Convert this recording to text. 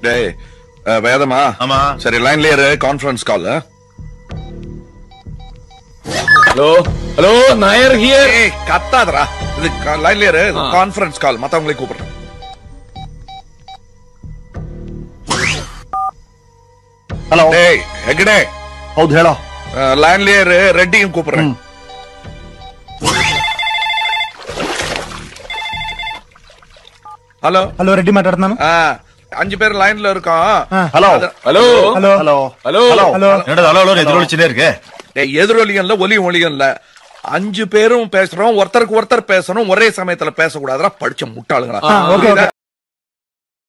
டேய் அஹ், வேதமா ஆமா. சரி லைன்லயே இரு conference call hello hello Nair here ஏய் கத்தாதடா இது லைன்லயே இரு கான்ஃபரன்ஸ் கால் மத்தவங்களை கூப்பிடுறேன் ಹಲೋ டேய் ಹೆಗ್ಡೆ ಹೌದು ಹೇಳೋ லைன்லயே இரு ரெட்டியும் கூப்பிடுறேன் ஹலோ ಹಲೋ ರೆಡ್ಡಿ ಮಾತಾಡ್ತಾನು ஆ, அஞ்சு பேர் லைன்ல இருக்கோம் ಹಲೋ அது- hello hello hello hello hello என்னடா அலோ அலோ எதிரொலிச்சுட்டே இருக்கு டேய், எதிரொலியும் இல்ல ஒலியும் ஒலியும் இல்ல அஞ்சு பேரும் பேசுறோம் ஒருத்தருக்கு ஒருத்தர் பேசணும் ஒரே சமயத்துல பேசக்கூடாதுடா படிச்ச முட்டாளுங்களா ஓகே ஓகே